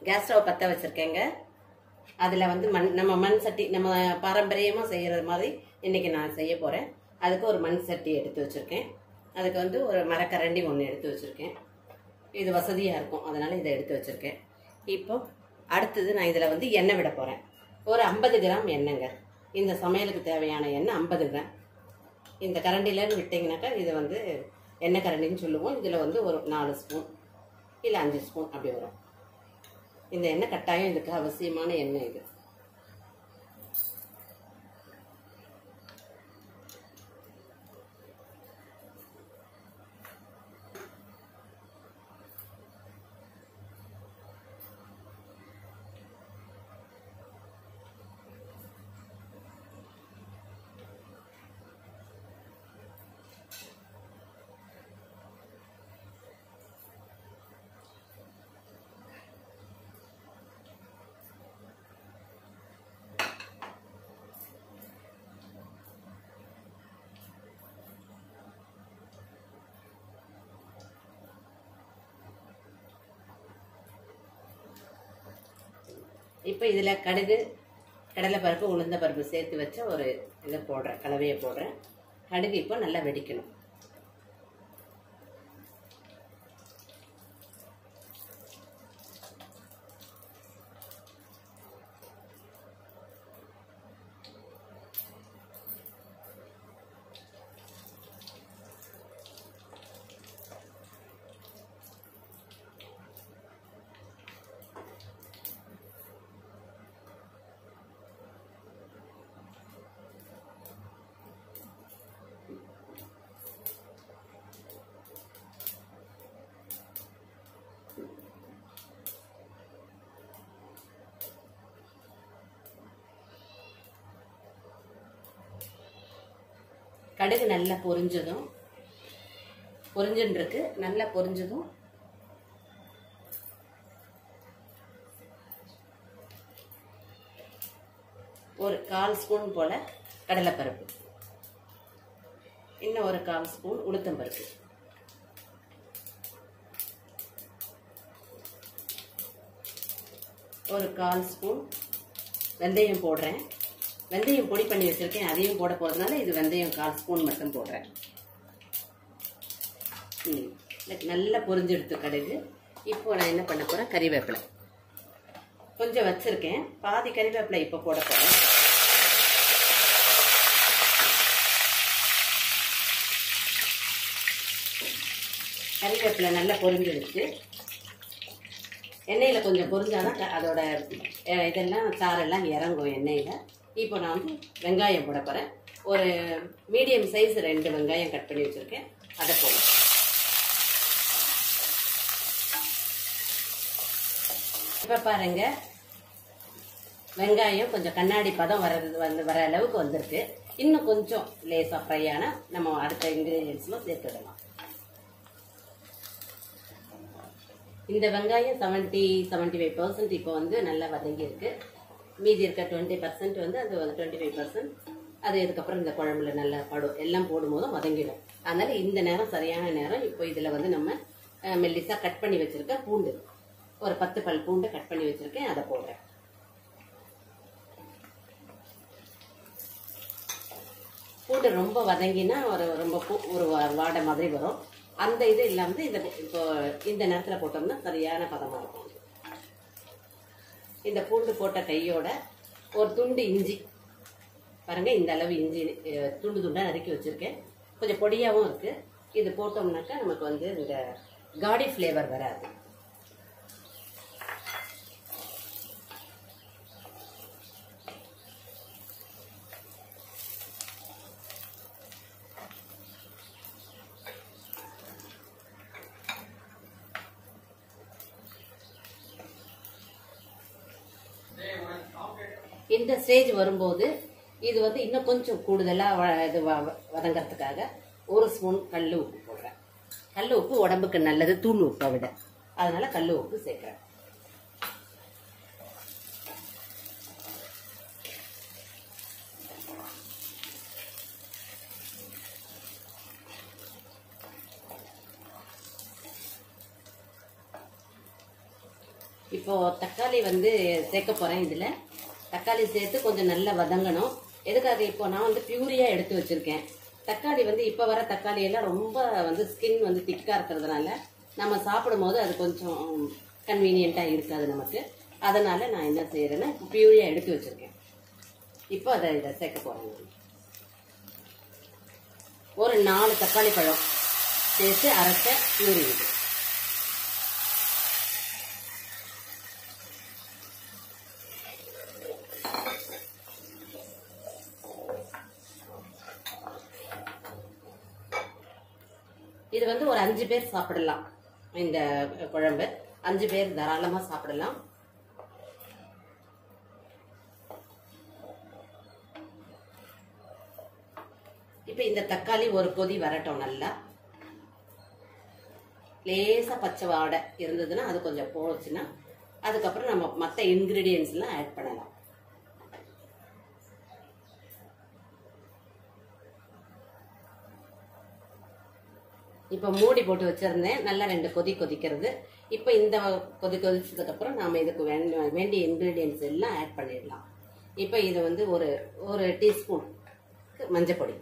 Gas stove பற்ற வச்சுருக்கேங்க அதில் வந்து மண் நம்ம மண் சட்டி நம்ம பாரம்பரியமாக செய்கிறது மாதிரி இன்றைக்கி நான் செய்ய போகிறேன் அதுக்கு ஒரு மண் சட்டி எடுத்து வச்சுருக்கேன் அதுக்கு வந்து ஒரு மரக்கரண்டி ஒன்று எடுத்து வச்சுருக்கேன் இது வசதியாக இருக்கும் அதனால் இதை எடுத்து வச்சுருக்கேன் இப்போ அடுத்தது நான் இதில் வந்து எண்ணெய் விட போகிறேன் ஒரு ஐம்பது கிராம் எண்ணெய்ங்க இந்த சமையலுக்கு தேவையான எண்ணெய் ஐம்பது கிராம் இந்த கரண்டிலன்னு விட்டிங்கனாக்கா இது வந்து எண்ணெய் கரண்டின்னு சொல்லுவோம் இதில் வந்து ஒரு நாலு ஸ்பூன் இல்லை அஞ்சு ஸ்பூன் அப்படி வரும் இந்த எண்ணெய் கட்டாயம் இதுக்கு அவசியமான எண்ணெய் இது இப்போ இதில் கடுகு கடலைப்பருப்பு உளுந்த பருப்பு சேர்த்து வச்ச ஒரு இதை போடுறேன் கலவையை போடுறேன் கடுகு இப்போ நல்லா வெடிக்கணும் கடுகு நல்லா பொரிஞ்சதும் பொரிஞ்சுன்னு இருக்கு நல்லா பொரிஞ்சதும் ஒரு கால் ஸ்பூன் போல கடலைப்பருப்பு இன்னும் ஒரு கால் ஸ்பூன் உளுத்தம்பருப்பு ஒரு கால் ஸ்பூன் வெந்தயம் போடுறேன் வெந்தயம் பொடி பண்ணி வச்சிருக்கேன் அதையும் போட போகிறதுனால இது வெந்தயம் கால் ஸ்பூன் மட்டும் போடுறேன் ம் இதுக்கு நல்லா பொரிஞ்செடுத்து கடுகு இப்போ நான் என்ன பண்ண போகிறேன் கறிவேப்பிலை கொஞ்சம் வச்சுருக்கேன் பாதி கறிவேப்பிலை இப்போ போட போகிறேன் கறிவேப்பிலை நல்லா பொரிஞ்சிடுச்சு எண்ணெயில் கொஞ்சம் பொரிஞ்சாதான் க- அதோட அஹ், இதெல்லாம் சாரெல்லாம் இறங்கும் எண்ணெயில் இப்போ நான் வந்து வெங்காயம் போட போகிறேன் ஒரு மீடியம் சைஸ் ரெண்டு வெங்காயம் கட் பண்ணி வச்சுருக்கேன் அதை போடுறேன் இப்போ பாருங்க வெங்காயம் கொஞ்சம் கண்ணாடி பதம் வர்றது வந்து வர அளவுக்கு வந்திருக்கு இன்னும் கொஞ்சம் லேசாக ஃப்ரை ஆனால் நம்ம அடுத்த இன்க்ரீடியன்ஸ்லாம் சேர்த்துடலாம் இந்த வெங்காயம் செவன்ட்டி செவன்ட்டி ஃபைவ் பர்சன்ட் இப்போ வந்து நல்லா வதங்கி இருக்கு மீதி இருக்க டுவெண்ட்டி பர்சன்ட் வந்து அது வந்து டுவெண்ட்டி ஃபைவ் பர்சன்ட் அது இதுக்கப்புறம் இந்த குழம்புல நல்லா படும் எல்லாம் போடும்போதும் வதங்கிடும் அதனால இந்த நேரம் சரியான நேரம் இப்போ இதில் வந்து நம்ம அஹ், மெல்லிசா கட் பண்ணி வச்சிருக்க பூண்டு ஒரு பத்து பல் பூண்டை கட் பண்ணி வச்சிருக்கேன் அதை போடுறேன் பூண்டு ரொம்ப வதங்கினா ஒரு ரொம்ப பூ ஒரு வா- வாடை மாதிரி வரும் அந்த இது இல்லாமல் இந்த இப்போ இந்த நேரத்தில் போட்டோம்னா சரியான பதமாக இருக்கும் இந்த பூண்டு போட்ட கையோட ஒரு துண்டு இஞ்சி பாருங்க இந்த அளவு இஞ்சி அஹ், துண்டு துண்டாக நறுக்கி வச்சிருக்கேன் கொஞ்சம் பொடியாகவும் இருக்கு இது போட்டோம்னாக்கா நமக்கு வந்து இந்த காடி ஃப்ளேவர் வராது இந்த ஸ்டேஜ் வரும்போது இது வந்து இன்னும் கொஞ்சம் கூடுதலாக இது வ- வதங்கறதுக்காக ஒரு ஸ்பூன் கல் உப்பு போடுறேன் கல் உப்பு உடம்புக்கு நல்லது தூள் உப்பை விட அதனால கல் உப்பு சேர்க்குறேன் இப்போ தக்காளி வந்து சேர்க்க போறேன் இதுல தக்காளி சேர்த்து கொஞ்சம் நல்லா வதங்கணும் எதுக்காக இப்போ நான் வந்து பியூரியா எடுத்து வச்சிருக்கேன் தக்காளி வந்து இப்போ வர தக்காளி எல்லாம் ரொம்ப வந்து ஸ்கின் வந்து திக்கா இருக்கிறதுனால நம்ம சாப்பிடும்போது அது கொஞ்சம் கன்வீனியண்டா இருக்காது நமக்கு அதனால நான் என்ன செய்யறேன்னா பியூரியா எடுத்து வச்சிருக்கேன் இப்போ அதை இதை சேர்க்க போறேன் நான். ஒரு நாலு தக்காளி பழம் சேர்த்து அரைச்ச பியூரி இது இது வந்து ஒரு அஞ்சு பேர் சாப்பிடலாம் இந்த குழம்பு அஞ்சு பேர் தாராளமா சாப்பிடலாம் இப்போ இந்த தக்காளி ஒரு கொதி வரட்டும் நல்லா லேசா பச்சை வாடை இருந்ததுன்னா அது கொஞ்சம் போச்சுன்னா அதுக்கப்புறம் நம்ம மற்ற இன்கிரீடியன்ஸ் எல்லாம் ஆட் பண்ணலாம் இப்போ மூடி போட்டு வச்சிருந்தேன் நல்லா ரெண்டு கொதி கொதிக்கிறது இப்போ இந்த கொதி கொதிச்சதுக்கு அப்புறம் நாம இதுக்கு வேண்ட- வேண்டிய இன்கிரீடியன்ஸ் எல்லாம் ஆட் பண்ணிடலாம் இப்போ இது வந்து ஒரு ஒரு டீஸ்பூன் மஞ்சப்பொடி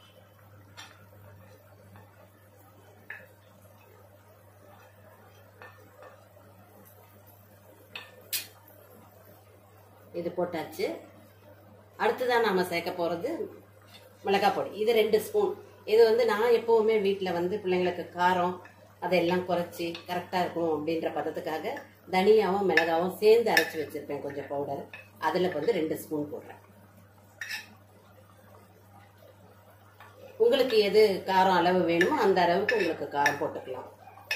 இது போட்டாச்சு அடுத்ததான் நாம சேர்க்க போறது மிளகாய் பொடி இது ரெண்டு ஸ்பூன் இது வந்து நான் எப்பவுமே வீட்டில் வந்து பிள்ளைங்களுக்கு காரம் அதெல்லாம் குறைச்சி கரெக்டாக இருக்கணும் அப்படின்ற பதத்துக்காக தனியாவும் மிளகாவும் சேர்ந்து அரைச்சி வச்சிருப்பேன் கொஞ்சம் பவுடர் அதில் வந்து ரெண்டு ஸ்பூன் போடுறேன் உங்களுக்கு எது காரம் அளவு வேணுமோ அந்த அளவுக்கு உங்களுக்கு காரம் போட்டுக்கலாம்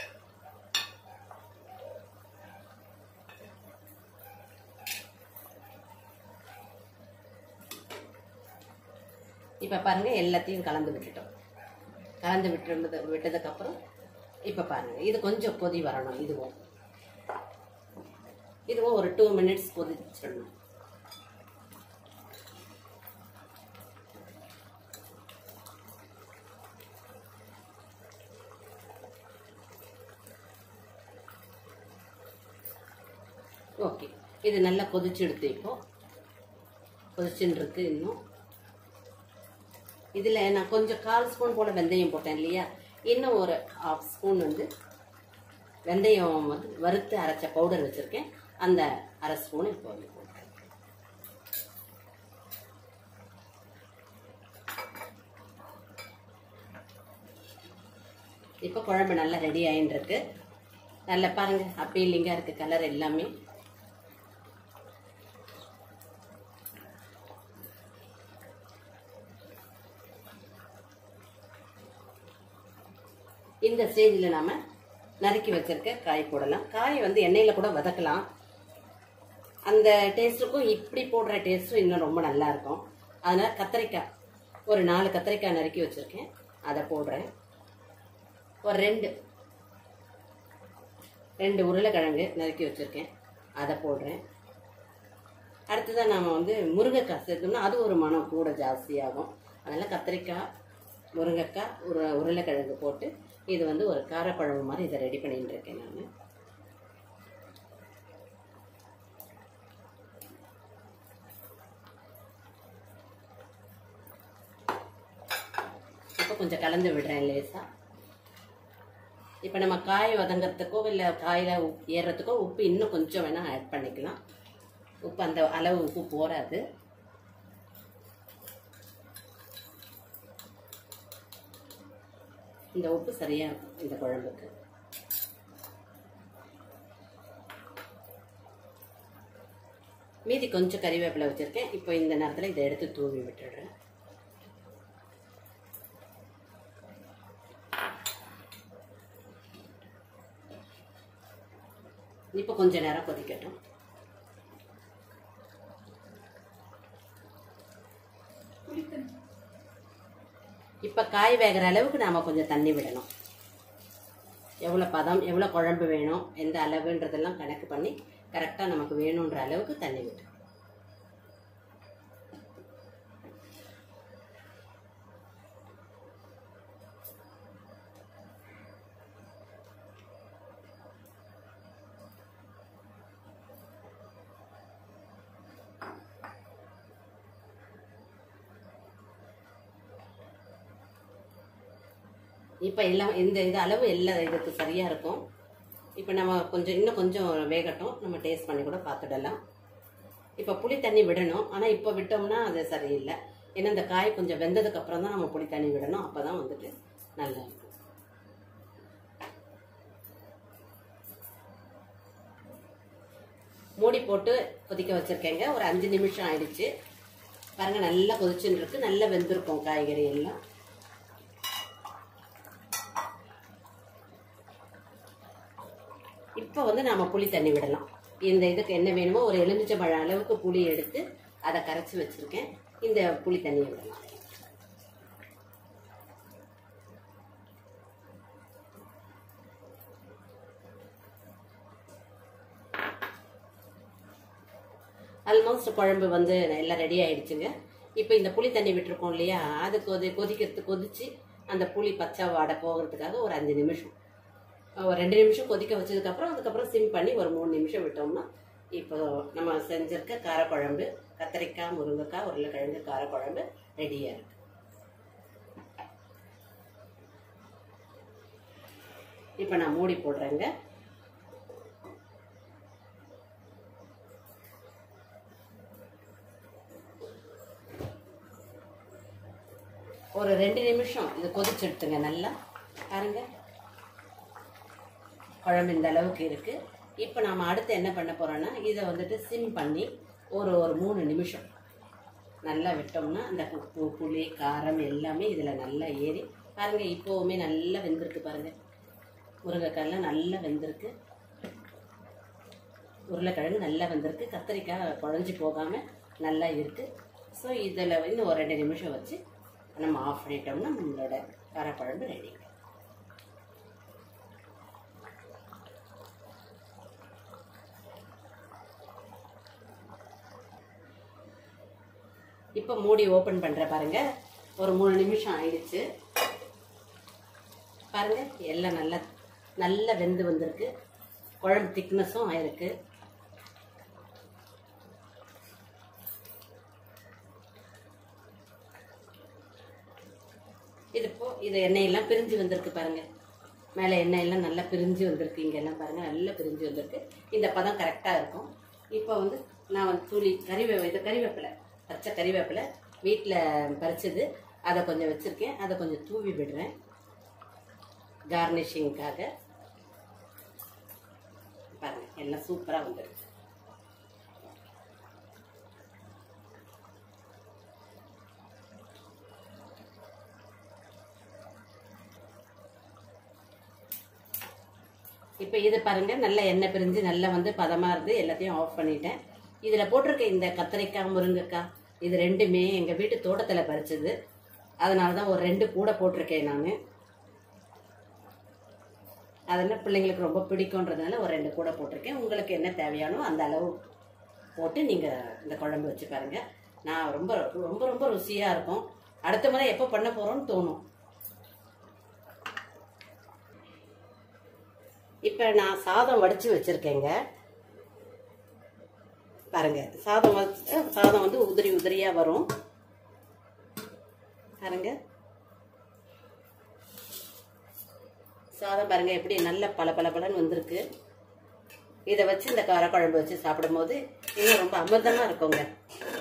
இப்போ பாருங்க எல்லாத்தையும் கலந்து விட்டுட்டோம் கலந்து விட்டு விட்டதுக்கு அப்புறம் இப்போ பாருங்க இது கொஞ்சம் கொதி வரணும் இதுவும் இதுவும் ஒரு டூ மினிட்ஸ் கொதிச்சிடணும் ஓகே இது நல்லா கொதிச்செடுத்து இப்போ கொதிச்சுன்னு இருக்கு இன்னும் இதில் நான் கொஞ்சம் கால் ஸ்பூன் போல வெந்தயம் போட்டேன் இல்லையா இன்னும் ஒரு ஹாஃப் ஸ்பூன் வந்து வெந்தயம் வந்து வறுத்து அரைச்ச பவுடர் வச்சுருக்கேன் அந்த அரை ஸ்பூன் இப்போ வந்து போட்டேன் இப்போ குழம்பு நல்லா ரெடி ஆயின்னு இருக்கு நல்லா பாருங்க அப்பீலிங்காக இருக்கு கலர் எல்லாமே இந்த ஸ்டேஜில் நாம நறுக்கி வச்சிருக்க காய் போடலாம் காய் வந்து எண்ணெயில் கூட வதக்கலாம் அந்த டேஸ்ட்டுக்கும் இப்படி போடுற டேஸ்ட்டும் இன்னும் ரொம்ப நல்லா இருக்கும் அதனால கத்திரிக்காய் ஒரு நாலு கத்திரிக்காய் நறுக்கி வச்சிருக்கேன் அதை போடுறேன் ஒரு ரெண்டு ரெண்டு உருளைக்கிழங்கு நறுக்கி வச்சிருக்கேன் அதை போடுறேன் அடுத்ததான் நாம வந்து முருங்கைக்காய் சேர்த்தோம்னா அது ஒரு மனம் கூட ஜாஸ்தியாகும் அதனால கத்திரிக்காய் முருங்கைக்காய் ஒரு உருளைக்கிழங்கு போட்டு இது வந்து ஒரு காரக்குழம்பு மாதிரி இதை ரெடி பண்ணிட்டு இருக்கேன் நான் இப்போ கொஞ்சம் கலந்து விடுறேன் லேசா இப்போ நம்ம காய் வதங்கறதுக்கோ இல்லை காயில் ஏறுறதுக்கோ உப்பு இன்னும் கொஞ்சம் வேணால் ஆட் பண்ணிக்கலாம் உப்பு அந்த அளவு உப்பு போராது இந்த உப்பு சரியா இருக்கும் இந்த குழம்புக்கு மீதி கொஞ்சம் கறிவேப்பிலை வச்சிருக்கேன் இப்போ இந்த நேரத்தில் இதை எடுத்து தூவி விட்டுடுறேன் இப்போ கொஞ்ச நேரம் கொதிக்கட்டும் இப்போ காய் வேகிற அளவுக்கு நாம் கொஞ்சம் தண்ணி விடணும் எவ்வளோ பதம் எவ்வளோ குழம்பு வேணும் எந்த அளவுன்றதெல்லாம் கணக்கு பண்ணி கரெக்டாக நமக்கு வேணுன்ற அளவுக்கு தண்ணி விடணும் இப்போ எல்லாம் இந்த இது அளவு எல்லா இதுக்கு சரியாக இருக்கும் இப்போ நம்ம கொஞ்சம் இன்னும் கொஞ்சம் வேகட்டும் நம்ம டேஸ்ட் பண்ணி கூட பார்த்துடலாம் இப்போ புளி தண்ணி விடணும் ஆனால் இப்போ விட்டோம்னா அது சரியில்லை ஏன்னா இந்த காய் கொஞ்சம் வெந்ததுக்கு அப்புறம் தான் நம்ம புளி தண்ணி விடணும் அப்போ தான் வந்துட்டு நல்லா இருக்கும் மூடி போட்டு கொதிக்க வச்சிருக்கேங்க ஒரு அஞ்சு நிமிஷம் ஆயிடுச்சு பாருங்க நல்லா கொதிச்சுன்னு இருக்கு நல்லா வெந்திருக்கும் காய்கறி எல்லாம் இப்போ வந்து நாம புளி தண்ணி விடலாம் இந்த இதுக்கு என்ன வேணுமோ ஒரு எலுமிச்சம்பழம் அளவுக்கு புளி எடுத்து அதை கரைச்சி வச்சிருக்கேன் இந்த புளி தண்ணியை விடலாம் ஆல்மோஸ்ட் குழம்பு வந்து எல்லாம் ரெடி ஆயிடுச்சுங்க இப்போ இந்த புளி தண்ணி விட்டுருக்கோம் இல்லையா அது கொதி கொதிக்கிறது கொதிச்சு அந்த புளி பச்சை வாடை போகிறதுக்காக ஒரு அஞ்சு நிமிஷம் ஒரு ரெண்டு நிமிஷம் கொதிக்க வச்சதுக்கப்புறம் அதுக்கப்புறம் சிம் பண்ணி ஒரு மூணு நிமிஷம் விட்டோம்னா இப்போ நம்ம செஞ்சிருக்க காரக்குழம்பு கத்திரிக்காய் முருங்கைக்காய் உருளைக்கிழங்கு காரக்குழம்பு ரெடியாக இருக்கு இப்போ நான் மூடி போடுறேங்க ஒரு ரெண்டு நிமிஷம் இது கொதிச்சு எடுத்துங்க நல்லா பாருங்க குழம்பு இந்த அளவுக்கு இருக்கு இப்போ நாம அடுத்து என்ன பண்ண போறோம்னா இதை வந்துட்டு சிம் பண்ணி ஒரு ஒரு மூணு நிமிஷம் நல்லா விட்டோம்னா அந்த உப்பு புளி காரம் எல்லாமே இதில் நல்லா ஏறி பாருங்க இப்போவுமே நல்லா வெந்திருக்கு பாருங்க முருங்கைக்காயெல்லாம் நல்லா வெந்திருக்கு உருளைக்கிழங்கு நல்லா வெந்திருக்கு கத்திரிக்காய் குழஞ்சி போகாமல் நல்லா இருக்கு ஸோ இதில் இன்னும் ஒரு ரெண்டு நிமிஷம் வச்சு நம்ம ஆஃப் பண்ணிட்டோம்னா நம்மளோட காரக்குழம்பு ரெடி இப்போ மூடி ஓப்பன் பண்ணுற பாருங்க ஒரு மூணு நிமிஷம் ஆயிடுச்சு பாருங்க எல்லாம் நல்லா நல்லா வெந்து வந்திருக்கு குழம்பு திக்னஸும் ஆயிருக்கு இது இப்போ இது எண்ணெயெல்லாம் பிரிஞ்சு வந்திருக்கு பாருங்க மேலே எண்ணெயெல்லாம் நல்லா பிரிஞ்சு வந்திருக்கு இங்கெல்லாம் பாருங்க நல்லா பிரிஞ்சு வந்திருக்கு இந்த பதம் கரெக்டாக இருக்கும் இப்போ வந்து நான் வந்து தூளி கறிவே இது கறிவேப்பிலை பச்சை கறிவேப்பிலை வீட்டில் பறிச்சது அதை கொஞ்சம் வச்சுருக்கேன் அதை கொஞ்சம் தூவி விடுறேன் கார்னிஷிங்காக பாருங்க எல்லாம் சூப்பராக வந்துருக்கு இப்போ இது பாருங்க நல்ல எண்ணெய் பிரிஞ்சு நல்லா வந்து பதமாக இருந்து எல்லாத்தையும் ஆஃப் பண்ணிட்டேன் இதில் போட்டிருக்க இந்த கத்திரிக்காய் முருங்கைக்காய் இது ரெண்டுமே எங்கள் வீட்டு தோட்டத்தில் பறிச்சது அதனால தான் ஒரு ரெண்டு கூட போட்டிருக்கேன் நான் அதெல்லாம் பிள்ளைங்களுக்கு ரொம்ப பிடிக்குன்றதுனால ஒரு ரெண்டு கூட போட்டிருக்கேன் உங்களுக்கு என்ன தேவையானோ அந்த அளவு போட்டு நீங்கள் இந்த குழம்பு வச்சு பாருங்கள் நான் ரொம்ப ரொம்ப ரொம்ப ருசியாக இருக்கும் அடுத்த முறை எப்போ பண்ண போகிறோன்னு தோணும் இப்போ நான் சாதம் வடித்து வச்சுருக்கேங்க பாருங்க சாதம் வச்சு சாதம் வந்து உதிரி உதிரியாக வரும் பாருங்க சாதம் பாருங்க எப்படி நல்ல பல பல பலன்னு வந்திருக்கு இதை வச்சு இந்த காரக்குழம்பு வச்சு சாப்பிடும்போது இன்னும் ரொம்ப அமிர்தமாக இருக்குங்க